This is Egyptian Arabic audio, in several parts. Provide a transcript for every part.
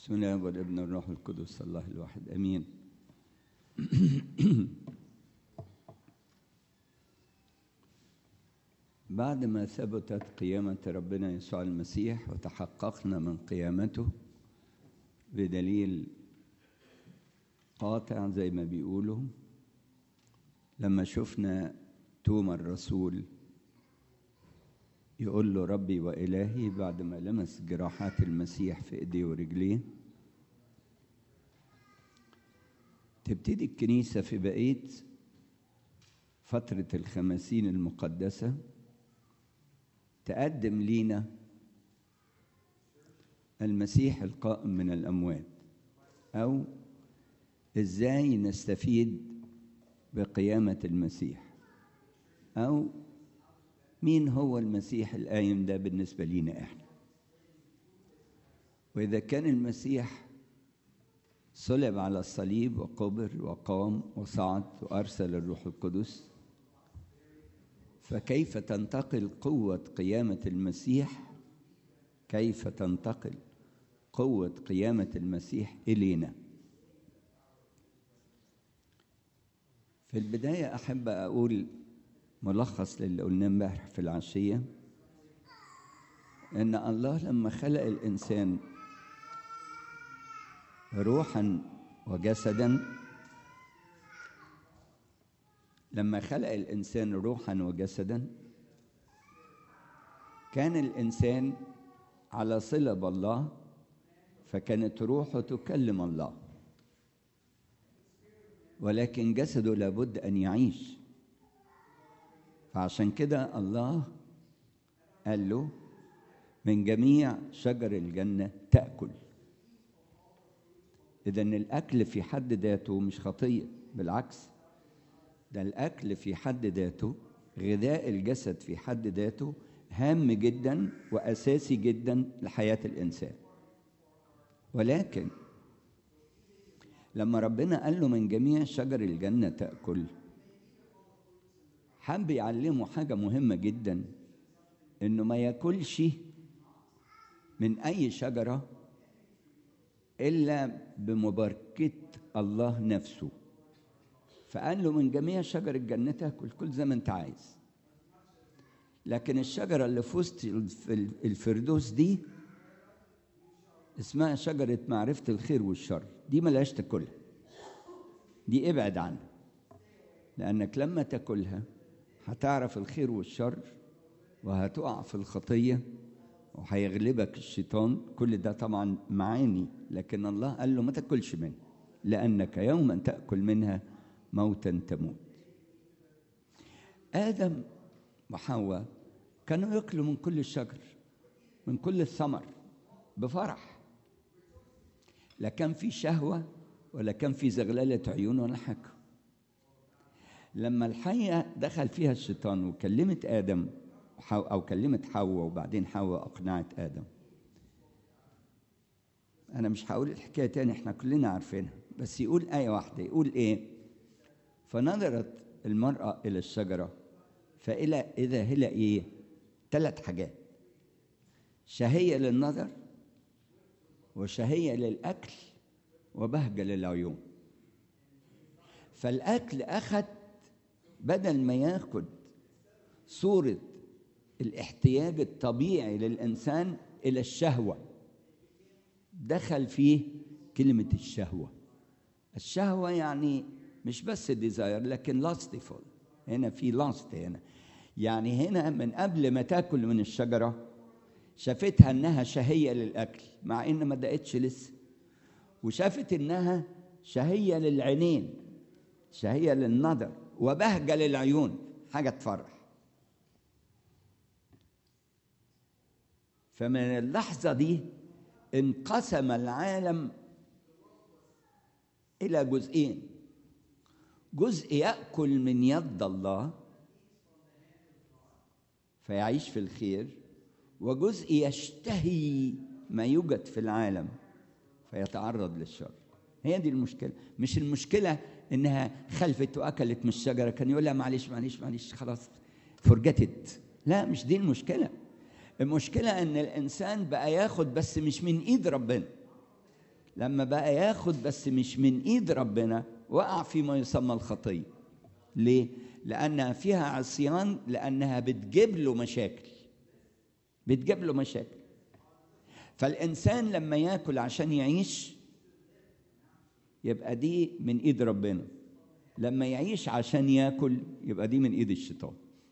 بسم الله والابن والروح القدس الله الواحد امين بعد ما ثبتت قيامة ربنا يسوع المسيح وتحققنا من قيامته بدليل قاطع زي ما بيقولوا لما شفنا توما الرسول يقول له ربي وإلهي بعد ما لمس جراحات المسيح في إيديه ورجليه تبتدي الكنيسة في بقية فترة الخمسين المقدسة تقدم لينا المسيح القائم من الأموات أو إزاي نستفيد بقيامة المسيح أو مين هو المسيح القايم ده بالنسبة لينا إحنا وإذا كان المسيح صلب على الصليب وقبر وقام وصعد وأرسل الروح القدس فكيف تنتقل قوة قيامة المسيح كيف تنتقل قوة قيامة المسيح إلينا في البداية أحب أقول ملخص للي قلناه امبارح في العشية إن الله لما خلق الإنسان روحا وجسدا لما خلق الإنسان روحا وجسدا كان الإنسان على صلة بالله فكانت روحه تكلم الله ولكن جسده لابد أن يعيش فعشان كده الله قال له من جميع شجر الجنة تأكل إذا الأكل في حد ذاته مش خطية بالعكس ده الأكل في حد ذاته غذاء الجسد في حد ذاته هام جدا وأساسي جدا لحياة الإنسان ولكن لما ربنا قال له من جميع شجر الجنة تأكل حب يعلمه حاجة مهمة جدا إنه ما ياكلش من أي شجرة إلا بمباركة الله نفسه فقال له من جميع شجر الجنة تاكل كل زي ما أنت عايز لكن الشجرة اللي في وسط الفردوس دي اسمها شجرة معرفة الخير والشر دي ملهاش تاكلها دي ابعد عنها لأنك لما تاكلها هتعرف الخير والشر وهتقع في الخطية وهيغلبك الشيطان كل ده طبعا معاني لكن الله قال له ما تاكلش منها لأنك يوما تأكل منها موتا تموت آدم وحواء كانوا يأكلوا من كل الشجر من كل الثمر بفرح لا كان في شهوة ولا كان في زغللة عيون ولا حاجة لما الحية دخل فيها الشيطان وكلمت آدم أو كلمت حواء وبعدين حواء أقنعت آدم أنا مش هقول الحكاية تاني إحنا كلنا عارفينها بس يقول آية واحدة يقول إيه فنظرت المرأة إلى الشجرة فإلى إذا هي إيه ثلاث حاجات شهية للنظر وشهية للأكل وبهجة للعيون فالأكل أخذ بدل ما ياخد صورة الاحتياج الطبيعي للإنسان إلى الشهوة دخل فيه كلمة الشهوة الشهوة يعني مش بس ديزاير لكن لاستفول هنا في لاست هنا يعني هنا من قبل ما تاكل من الشجرة شافتها انها شهية للأكل مع ان ما دقتش لسه وشافت انها شهية للعينين شهية للنظر وبهجة للعيون حاجة تفرح فمن اللحظة دي انقسم العالم إلى جزئين جزء يأكل من يد الله فيعيش في الخير وجزء يشتهي ما يوجد في العالم فيتعرض للشر هي دي المشكلة مش المشكلة انها خلفت واكلت من الشجره كان يقول لها معلش معلش معلش خلاص فرجتت لا مش دي المشكله المشكله ان الانسان بقى ياخد بس مش من ايد ربنا لما بقى ياخد بس مش من ايد ربنا وقع فيما يسمى الخطيه ليه لانها فيها عصيان لانها بتجيب له مشاكل بتجيب له مشاكل فالانسان لما ياكل عشان يعيش يبقى دي من ايد ربنا لما يعيش عشان ياكل يبقى دي من ايد الشيطان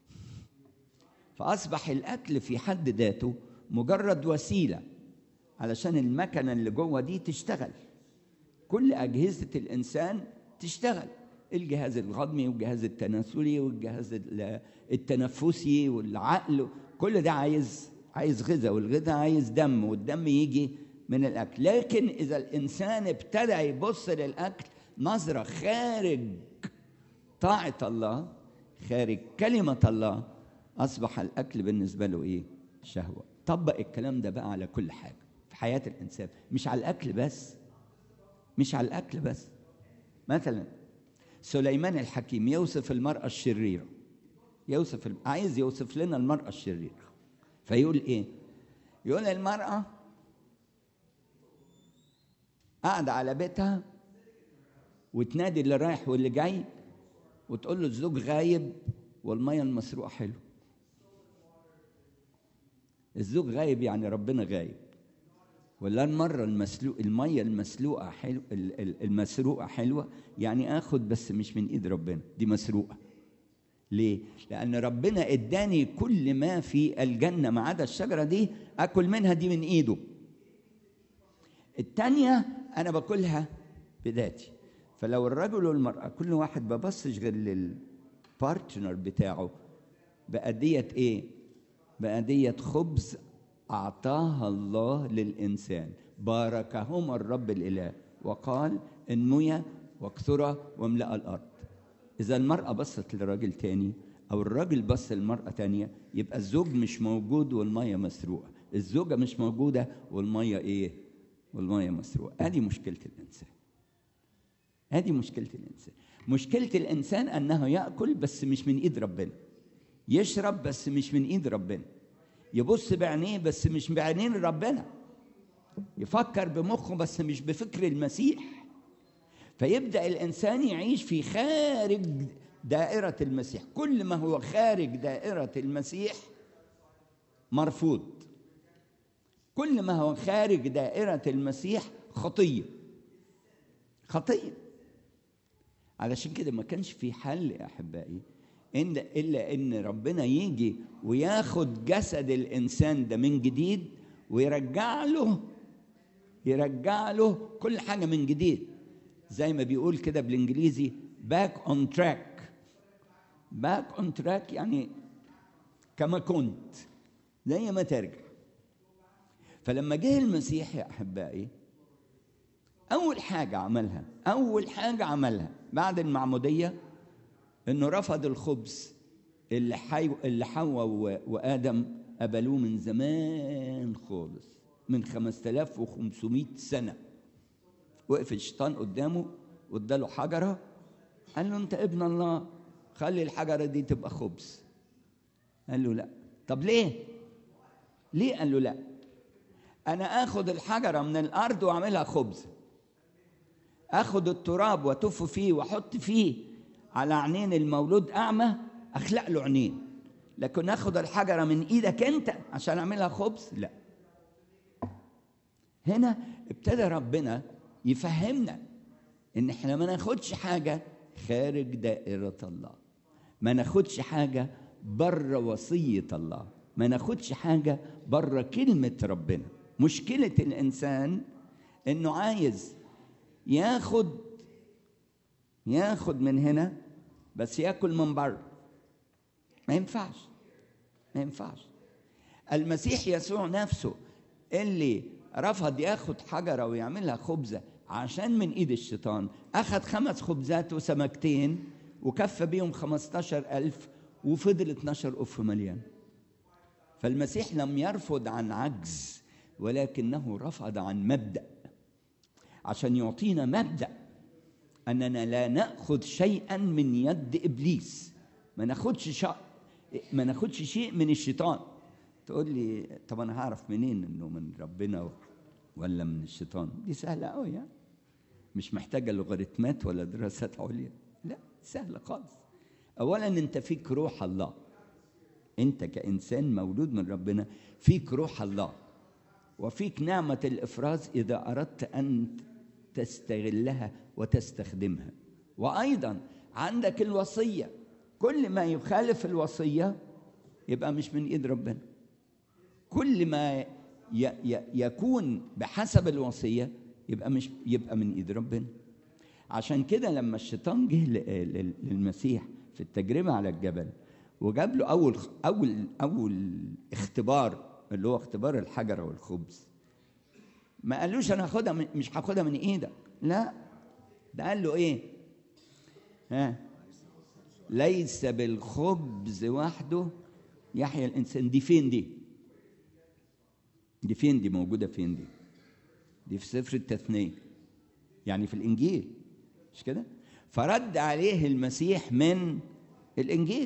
فاصبح الاكل في حد ذاته مجرد وسيله علشان المكنه اللي جوه دي تشتغل كل اجهزه الانسان تشتغل الجهاز الهضمي والجهاز التناسلي والجهاز التنفسي والعقل كل ده عايز عايز غذاء والغذاء عايز دم والدم يجي من الاكل لكن اذا الانسان ابتدى يبص للاكل نظره خارج طاعه الله خارج كلمه الله اصبح الاكل بالنسبه له ايه شهوه طبق الكلام ده بقى على كل حاجه في حياه الانسان مش على الاكل بس مش على الاكل بس مثلا سليمان الحكيم يوصف المراه الشريره يوصف عايز يوصف لنا المراه الشريره فيقول ايه يقول المراه قاعده على بيتها وتنادي اللي رايح واللي جاي وتقول له الزوج غايب والميه المسروقه حلو الزوج غايب يعني ربنا غايب ولا المرة المسلوق المية المسلوقة حلو المسروقة حلوة يعني آخد بس مش من إيد ربنا دي مسروقة ليه؟ لأن ربنا إداني كل ما في الجنة ما عدا الشجرة دي أكل منها دي من إيده التانية أنا باكلها بذاتي فلو الرجل والمرأة كل واحد ببصش غير للبارتنر بتاعه بقى ديت إيه؟ بقى ديت خبز أعطاها الله للإنسان باركهما الرب الإله وقال انميا واكثرا واملأ الأرض إذا المرأة بصت لراجل تاني أو الراجل بص لمرأة تانية يبقى الزوج مش موجود والمية مسروقة الزوجة مش موجودة والمية إيه؟ والمية مسروقة هذه مشكلة الإنسان هذه مشكلة الإنسان مشكلة الإنسان أنه يأكل بس مش من إيد ربنا يشرب بس مش من إيد ربنا يبص بعينيه بس مش بعينين ربنا يفكر بمخه بس مش بفكر المسيح فيبدا الانسان يعيش في خارج دائره المسيح كل ما هو خارج دائره المسيح مرفوض كل ما هو خارج دائره المسيح خطيه خطيه علشان كده ما كانش في حل يا احبائي إن إلا إن ربنا يجي وياخد جسد الإنسان ده من جديد ويرجع له يرجع له كل حاجة من جديد زي ما بيقول كده بالإنجليزي باك اون تراك باك اون تراك يعني كما كنت زي ما ترجع فلما جه المسيح يا أحبائي أول حاجة عملها أول حاجة عملها بعد المعمودية انه رفض الخبز اللي حي... اللي حواء و... وادم قبلوه من زمان خالص من 5500 سنه وقف الشيطان قدامه واداله حجره قال له انت ابن الله خلي الحجره دي تبقى خبز قال له لا طب ليه ليه قال له لا انا اخد الحجره من الارض واعملها خبز اخد التراب واتف فيه واحط فيه على عينين المولود اعمى اخلق له عينين لكن اخد الحجره من ايدك انت عشان اعملها خبز لا هنا ابتدى ربنا يفهمنا ان احنا ما ناخدش حاجه خارج دائره الله ما ناخدش حاجه بره وصيه الله ما ناخدش حاجه بره كلمه ربنا مشكله الانسان انه عايز ياخد ياخد من هنا بس ياكل من بره ما ينفعش ما ينفعش المسيح يسوع نفسه اللي رفض ياخد حجرة ويعملها خبزة عشان من ايد الشيطان اخذ خمس خبزات وسمكتين وكف بيهم خمستاشر ألف وفضل 12 أف مليان فالمسيح لم يرفض عن عجز ولكنه رفض عن مبدأ عشان يعطينا مبدأ أننا لا نأخذ شيئا من يد إبليس ما ناخدش شيء ما ناخدش شيء من الشيطان تقول لي طب أنا هعرف منين إنه من ربنا ولا من الشيطان دي سهله قوي يعني مش محتاجه لوغاريتمات ولا دراسات عليا لا سهله خالص اولا انت فيك روح الله انت كانسان مولود من ربنا فيك روح الله وفيك نعمه الافراز اذا اردت ان تستغلها وتستخدمها وايضا عندك الوصيه كل ما يخالف الوصيه يبقى مش من ايد ربنا كل ما ي ي يكون بحسب الوصيه يبقى مش يبقى من ايد ربنا عشان كده لما الشيطان جه للمسيح في التجربه على الجبل وجاب له اول اول اول اختبار اللي هو اختبار الحجره والخبز ما قالوش انا هاخدها مش هاخدها من ايدك لا ده قال له ايه ها ليس بالخبز وحده يحيى الانسان دي فين دي دي فين دي موجوده فين دي دي في سفر التثنيه يعني في الانجيل مش كده فرد عليه المسيح من الانجيل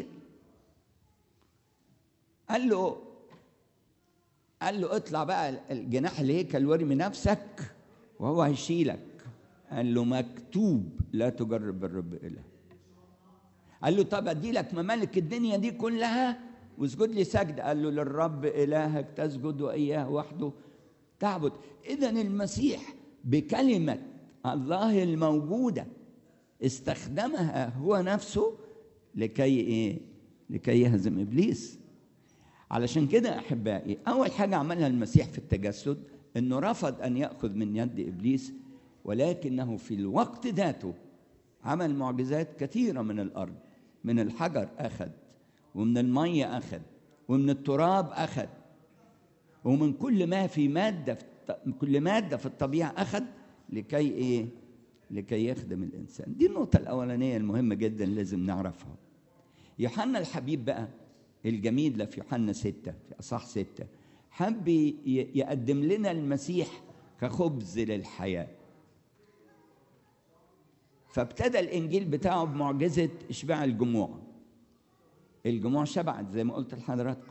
قال له قال له اطلع بقى الجناح الهيكل وارمي نفسك وهو هيشيلك قال له مكتوب لا تجرب الرب اله قال له طب ادي لك ممالك الدنيا دي كلها واسجد لي سجد قال له للرب الهك تسجد واياه وحده تعبد اذا المسيح بكلمه الله الموجوده استخدمها هو نفسه لكي ايه لكي يهزم ابليس علشان كده احبائي اول حاجه عملها المسيح في التجسد انه رفض ان ياخذ من يد ابليس ولكنه في الوقت ذاته عمل معجزات كثيره من الارض من الحجر اخذ ومن الميه اخذ ومن التراب اخذ ومن كل ما في ماده في كل ماده في الطبيعه اخذ لكي ايه لكي يخدم الانسان دي النقطه الاولانيه المهمه جدا لازم نعرفها يوحنا الحبيب بقى الجميل ده في يوحنا ستة في أصح ستة حب يقدم لنا المسيح كخبز للحياة فابتدى الإنجيل بتاعه بمعجزة إشباع الجموع الجموع شبعت زي ما قلت لحضراتكم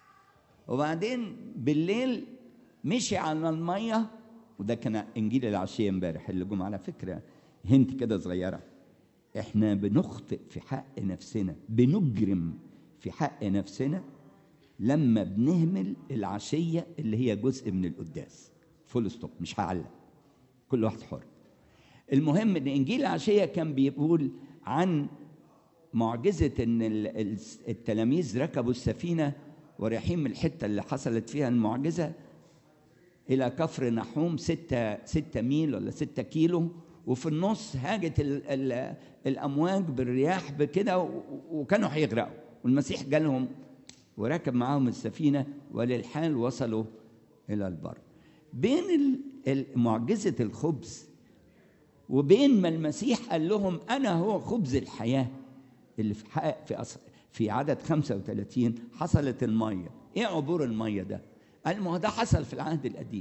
وبعدين بالليل مشي على المية وده كان إنجيل العشية امبارح اللي جم على فكرة هنت كده صغيرة احنا بنخطئ في حق نفسنا بنجرم في حق نفسنا لما بنهمل العشية اللي هي جزء من القداس فول ستوب مش هعلق كل واحد حر المهم ان انجيل العشية كان بيقول عن معجزة ان التلاميذ ركبوا السفينة ورايحين من الحتة اللي حصلت فيها المعجزة إلى كفر نحوم ستة, ستة ميل ولا ستة كيلو وفي النص هاجت ال ال الأمواج بالرياح بكده وكانوا هيغرقوا والمسيح جالهم وركب معاهم السفينة وللحال وصلوا إلى البر بين معجزة الخبز وبين ما المسيح قال لهم أنا هو خبز الحياة اللي في حق في أص... في عدد 35 حصلت المية إيه عبور المية ده؟ قال ما هو ده حصل في العهد القديم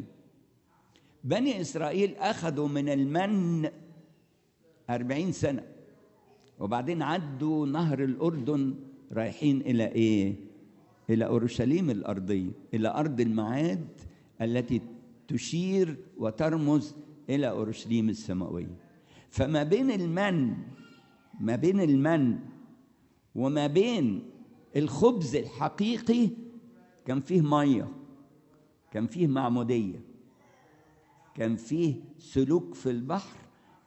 بني إسرائيل أخذوا من المن أربعين سنة وبعدين عدوا نهر الأردن رايحين إلى إيه؟ إلى أورشليم الأرضية إلى أرض المعاد التي تشير وترمز إلى أورشليم السماوية فما بين المن ما بين المن وما بين الخبز الحقيقي كان فيه ميه كان فيه معموديه كان فيه سلوك في البحر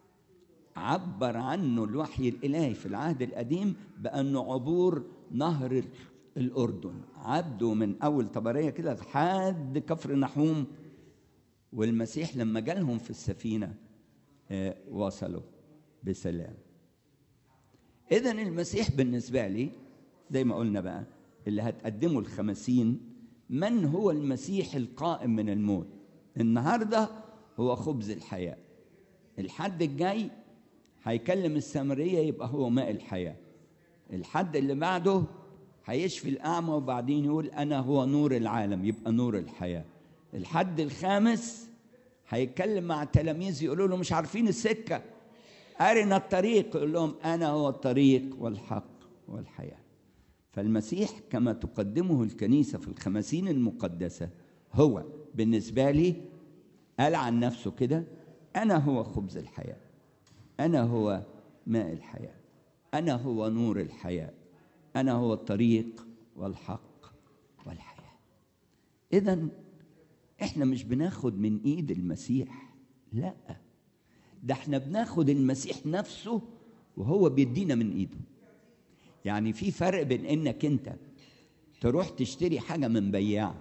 عبر عنه الوحي الالهي في العهد القديم بانه عبور نهر الاردن عدوا من اول طبريه كده لحد كفر نحوم والمسيح لما جالهم في السفينه آه وصلوا بسلام اذا المسيح بالنسبه لي زي ما قلنا بقى اللي هتقدمه الخمسين من هو المسيح القائم من الموت النهارده هو خبز الحياه الحد الجاي هيكلم السامريه يبقى هو ماء الحياه الحد اللي بعده هيشفي الاعمى وبعدين يقول انا هو نور العالم يبقى نور الحياه الحد الخامس هيتكلم مع التلاميذ يقولوا له مش عارفين السكه أرنا الطريق يقول لهم أنا هو الطريق والحق والحياة فالمسيح كما تقدمه الكنيسة في الخمسين المقدسة هو بالنسبة لي قال عن نفسه كده انا هو خبز الحياه انا هو ماء الحياه انا هو نور الحياه انا هو الطريق والحق والحياه اذا احنا مش بناخد من ايد المسيح لا ده احنا بناخد المسيح نفسه وهو بيدينا من ايده يعني في فرق بين انك انت تروح تشتري حاجه من بياع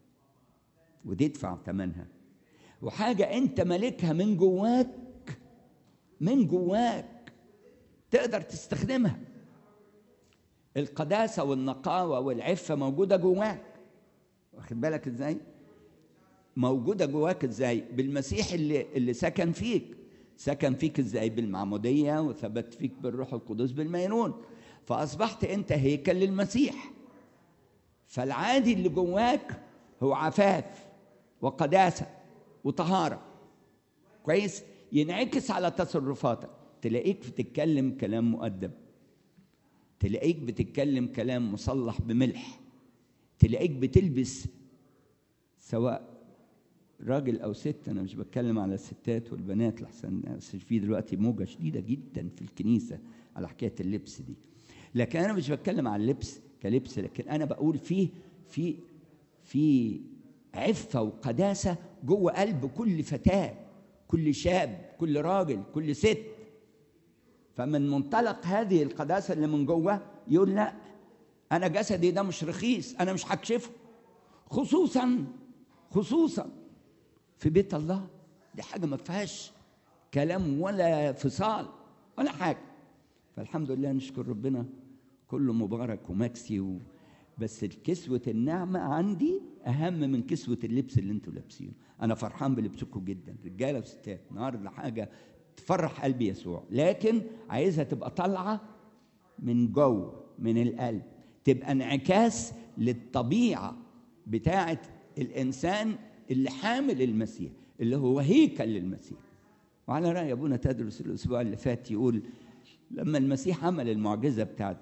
وتدفع ثمنها وحاجه انت مالكها من جواك من جواك تقدر تستخدمها القداسه والنقاوه والعفه موجوده جواك واخد بالك ازاي موجوده جواك ازاي بالمسيح اللي اللي سكن فيك سكن فيك ازاي بالمعموديه وثبت فيك بالروح القدس بالميرون فاصبحت انت هيكل للمسيح فالعادي اللي جواك هو عفاف وقداسه وطهاره كويس ينعكس على تصرفاتك تلاقيك بتتكلم كلام مؤدب تلاقيك بتتكلم كلام مصلح بملح تلاقيك بتلبس سواء راجل او ست انا مش بتكلم على الستات والبنات لحسن بس في دلوقتي موجه شديده جدا في الكنيسه على حكايه اللبس دي لكن انا مش بتكلم عن اللبس كلبس لكن انا بقول فيه في في عفه وقداسه جوه قلب كل فتاه كل شاب كل راجل كل ست فمن منطلق هذه القداسه اللي من جوه يقول لا انا جسدي ده مش رخيص انا مش هكشفه خصوصا خصوصا في بيت الله دي حاجه ما فيهاش كلام ولا فصال ولا حاجه فالحمد لله نشكر ربنا كله مبارك ومكسي و... بس كسوة النعمة عندي أهم من كسوة اللبس اللي انتوا لابسينه أنا فرحان بلبسكم جدا رجالة وستات النهاردة حاجة تفرح قلبي يسوع لكن عايزها تبقى طالعة من جوه من القلب تبقى انعكاس للطبيعة بتاعة الإنسان اللي حامل المسيح اللي هو هيكل للمسيح وعلى رأي أبونا تدرس الأسبوع اللي فات يقول لما المسيح عمل المعجزة بتاعت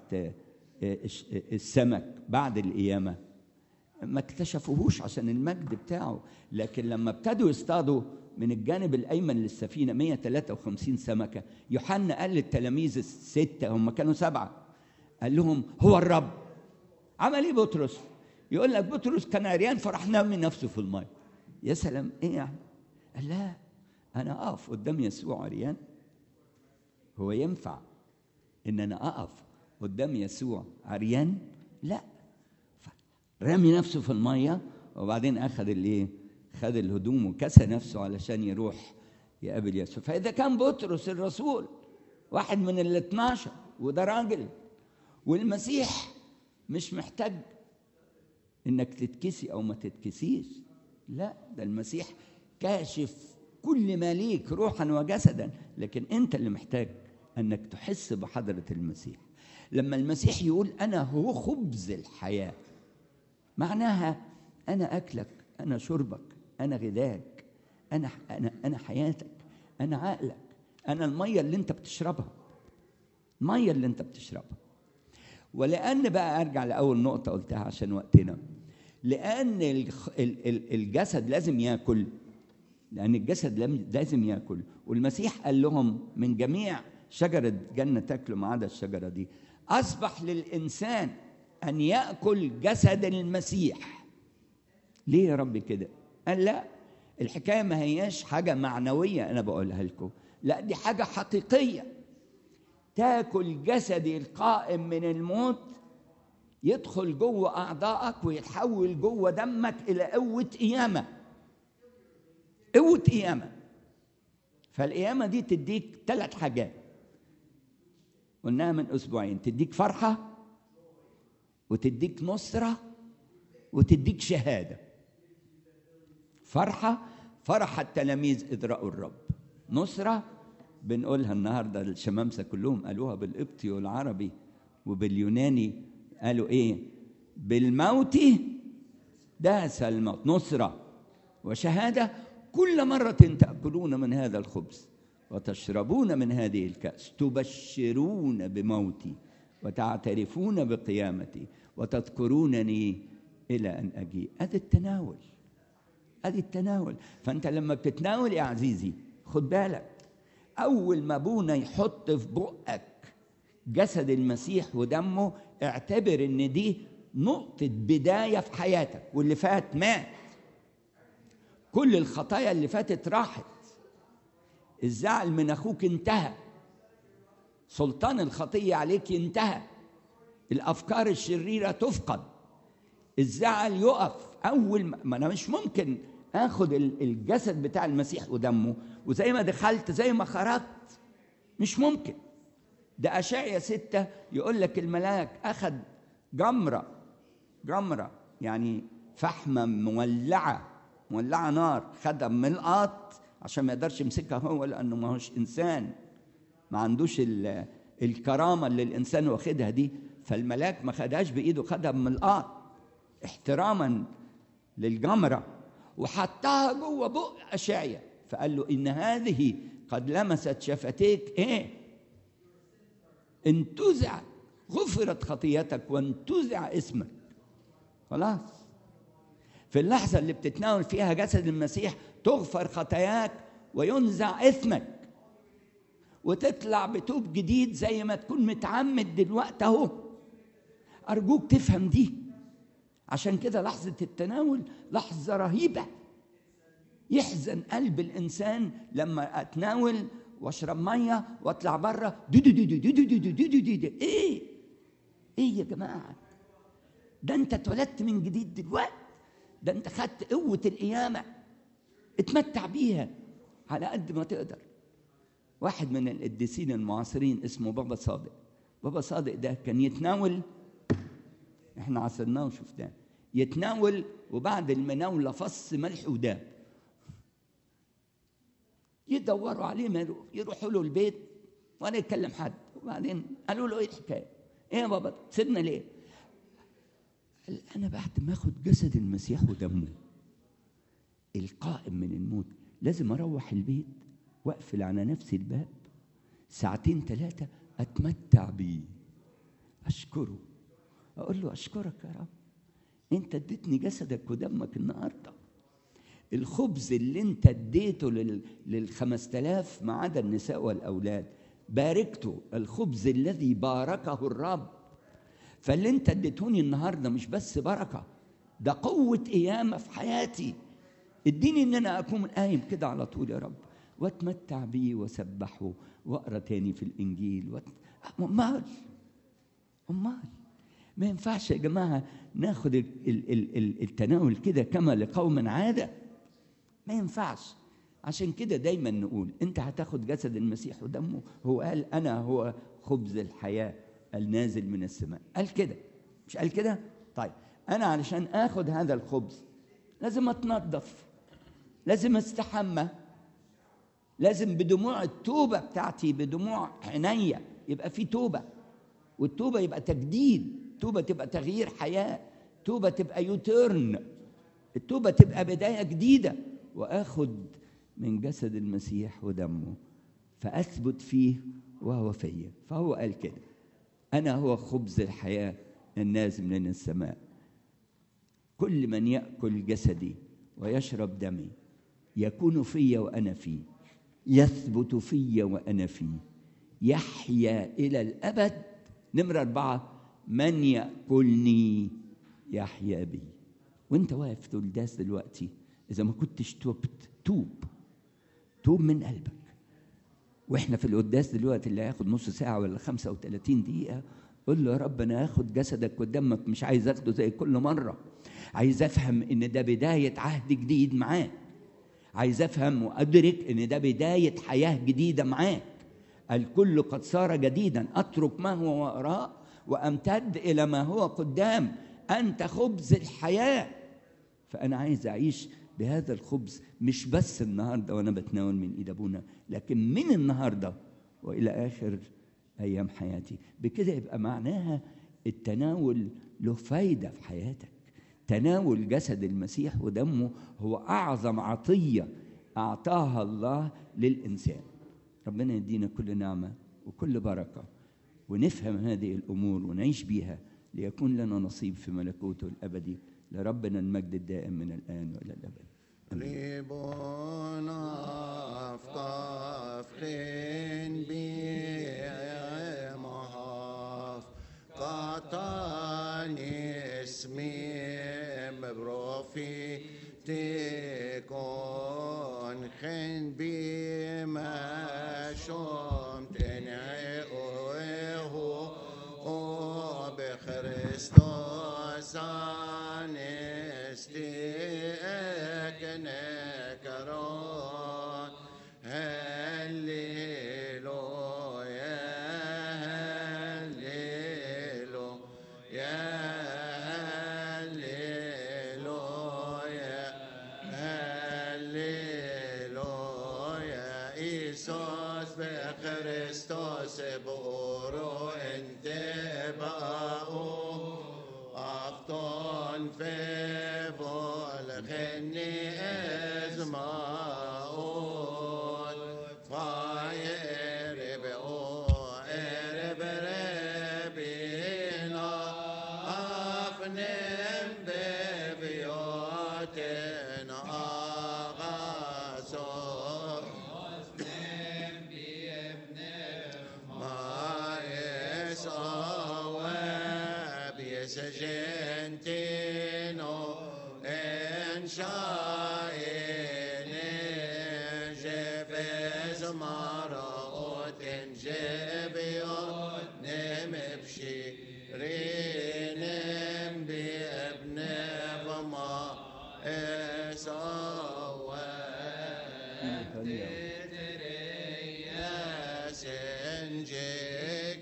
السمك بعد القيامة ما اكتشفوهوش عشان المجد بتاعه لكن لما ابتدوا يصطادوا من الجانب الأيمن للسفينة 153 سمكة يوحنا قال للتلاميذ الستة هم كانوا سبعة قال لهم هو الرب عمل ايه بطرس يقول لك بطرس كان عريان فراح نامي نفسه في الماء يا سلام ايه يعني قال لا انا اقف قدام يسوع عريان هو ينفع ان انا اقف قدام يسوع عريان لا رمي نفسه في الميه وبعدين اخذ الايه خد الهدوم وكسى نفسه علشان يروح يقابل يسوع فاذا كان بطرس الرسول واحد من ال 12 وده راجل والمسيح مش محتاج انك تتكسي او ما تتكسيش لا ده المسيح كاشف كل ما ليك روحا وجسدا لكن انت اللي محتاج انك تحس بحضره المسيح لما المسيح يقول انا هو خبز الحياه معناها انا اكلك انا شربك انا غذاك انا انا انا حياتك انا عقلك انا الميه اللي انت بتشربها الميه اللي انت بتشربها ولان بقى ارجع لاول نقطه قلتها عشان وقتنا لان الجسد لازم ياكل لان الجسد لازم ياكل والمسيح قال لهم من جميع شجره جنه تاكلوا ما عدا الشجره دي اصبح للانسان ان ياكل جسد المسيح ليه يا رب كده قال لا الحكايه ما هياش حاجه معنويه انا بقولها لكم لا دي حاجه حقيقيه تاكل جسدي القائم من الموت يدخل جوه اعضائك ويتحول جوه دمك الى قوه قيامه قوه قيامه فالقيامه دي تديك ثلاث حاجات قلناها من اسبوعين تديك فرحه وتديك نصره وتديك شهاده فرحه فرح التلاميذ اذ راوا الرب نصره بنقولها النهارده الشمامسه كلهم قالوها بالقبطي والعربي وباليوناني قالوا ايه بالموت داس الموت نصره وشهاده كل مره تاكلون من هذا الخبز وتشربون من هذه الكاس تبشرون بموتي وتعترفون بقيامتي وتذكرونني الى ان اجيء هذا التناول ادي التناول فانت لما بتتناول يا عزيزي خد بالك اول ما ابونا يحط في بقك جسد المسيح ودمه اعتبر ان دي نقطة بداية في حياتك واللي فات مات كل الخطايا اللي فاتت راحت الزعل من اخوك انتهى سلطان الخطية عليك انتهى الافكار الشريرة تفقد الزعل يقف اول ما انا مش ممكن اخد الجسد بتاع المسيح ودمه وزي ما دخلت زي ما خرجت مش ممكن ده أشعيا ستة يقول لك الملاك أخذ جمرة جمرة يعني فحمة مولعة مولعة نار خدها ملقط عشان ما يقدرش يمسكها هو لأنه ما هوش إنسان ما عندوش الكرامة اللي الإنسان واخدها دي فالملاك ما خدهاش بإيده خدها بملقاط احتراما للجمرة وحطها جوه بق أشعيا فقال له إن هذه قد لمست شفتيك إيه انتزع غفرت خطيتك وانتزع اسمك خلاص في اللحظة اللي بتتناول فيها جسد المسيح تغفر خطاياك وينزع اسمك وتطلع بتوب جديد زي ما تكون متعمد دلوقتي اهو أرجوك تفهم دي عشان كده لحظة التناول لحظة رهيبة يحزن قلب الإنسان لما أتناول واشرب ميه واطلع بره دو دو دو دو دو دو دو دو دو دو ايه ايه يا جماعه ده انت اتولدت من جديد دلوقتي ده انت خدت قوه القيامه اتمتع بيها على قد ما تقدر واحد من القديسين المعاصرين اسمه بابا صادق بابا صادق ده كان يتناول احنا عصرناه وشفناه يتناول وبعد المناوله فص ملح وداب يدوروا عليه ما يروحوا له البيت ولا يكلم حد وبعدين قالوا له ايه الحكايه؟ ايه يا بابا سيبنا ليه؟ قال انا بعد ما اخد جسد المسيح ودمه القائم من الموت لازم اروح البيت واقفل على نفسي الباب ساعتين ثلاثه اتمتع بيه اشكره اقول له اشكرك يا رب انت اديتني جسدك ودمك النهارده الخبز اللي انت اديته لل... للخمس تلاف ما عدا النساء والأولاد باركته الخبز الذي باركه الرب فاللي انت اديتوني النهاردة مش بس بركة ده قوة قيامة في حياتي اديني ان انا اكون قايم كده على طول يا رب واتمتع بيه واسبحه واقرا تاني في الانجيل وات... امال امال ما ينفعش يا جماعه ناخد ال... ال... ال... التناول كده كما لقوم عاده ما ينفعش عشان كده دايما نقول انت هتاخد جسد المسيح ودمه هو قال انا هو خبز الحياه النازل من السماء قال كده مش قال كده طيب انا علشان اخد هذا الخبز لازم اتنظف لازم استحمى لازم بدموع التوبه بتاعتي بدموع عينيا يبقى في توبه والتوبه يبقى تجديد توبه تبقى تغيير حياه توبه تبقى يوتيرن التوبه تبقى بدايه جديده واخد من جسد المسيح ودمه فاثبت فيه وهو فيا فهو قال كده انا هو خبز الحياه النازل من السماء كل من ياكل جسدي ويشرب دمي يكون في وانا فيه يثبت في وانا فيه يحيا الى الابد نمره اربعه من ياكلني يحيا بي وانت واقف في الداس دلوقتي اذا ما كنتش توبت توب توب من قلبك واحنا في القداس دلوقتي اللي هياخد نص ساعه ولا 35 دقيقه قول له يا رب انا هاخد جسدك ودمك مش عايز اخده زي كل مره عايز افهم ان ده بدايه عهد جديد معاك عايز افهم وادرك ان ده بدايه حياه جديده معاك الكل قد صار جديدا اترك ما هو وراء وامتد الى ما هو قدام انت خبز الحياه فانا عايز اعيش بهذا الخبز مش بس النهارده وانا بتناول من ايد ابونا لكن من النهارده والى اخر ايام حياتي بكده يبقى معناها التناول له فايده في حياتك تناول جسد المسيح ودمه هو اعظم عطيه اعطاها الله للانسان ربنا يدينا كل نعمه وكل بركه ونفهم هذه الامور ونعيش بيها ليكون لنا نصيب في ملكوته الابدي لربنا المجد الدائم من الان والى الابد أمين لبون أفقاف خين بمهاف قطاني اسمي مبروفي تكون خين بما شوم تنعي بخريستوس انستيك نكرون هللويا هللويا هللويا هللويا إيسوس بخريستوس بورو انت باو أفطن في بولخني ازماؤون فاير بأو إرب ربينا أفنم ببيوتنا أغاسون ما يصواب يسجنتينو إن شاين جبز مرأوت جبيوت نم بشيرين بابن فما إصواب يا سنجك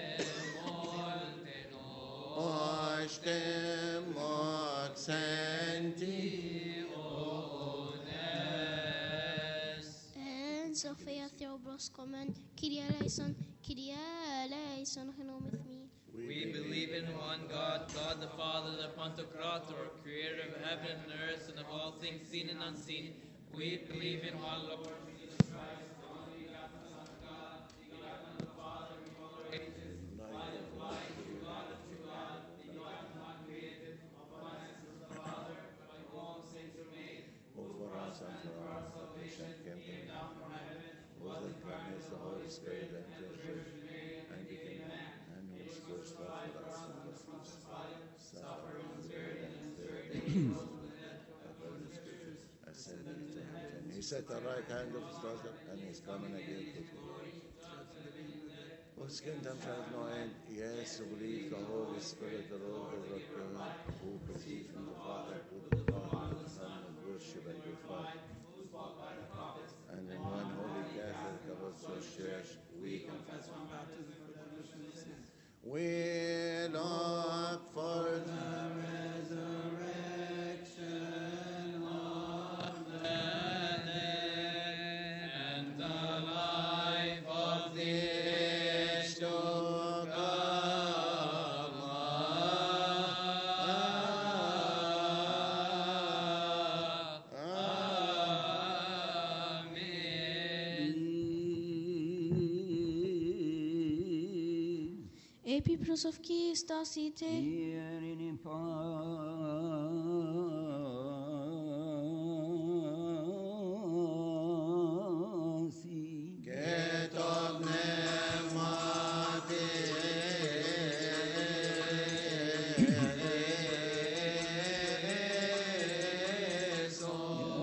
اشتمك سنتي En Sofia Theobros kommen. Kyrie eleison, Kyrie eleison, genom med mig. We believe in one God, God the Father, the Pantocrator, creator of heaven and earth and of all things seen and unseen. We believe in one Lord. Jesus Christ, the only begotten Son of God, begotten of the Father before the ages, light of light, true God of true God, begotten, uncreated, of one essence of the Father, by whom all things were made, who for us and for our salvation came came down from heaven, was the promise the Holy Spirit and to and became man, and was crucified for us and was suffered and buried and third day rose from the dead, according to Scriptures, ascended into heaven. He sat at the right hand of his Father, and is coming again to glory. What's kingdom shall have no end. Yes, who believe the Holy Spirit, the Lord of the God, who proceeds from the Father, who the Father, the Son, and worship and glorify. And in one holy Catholic Apostolic Church, we confess one baptism for the remission of sins. We look for the resurrection of the dead and the life of the age to come. Amen. Epi prosovki stasite,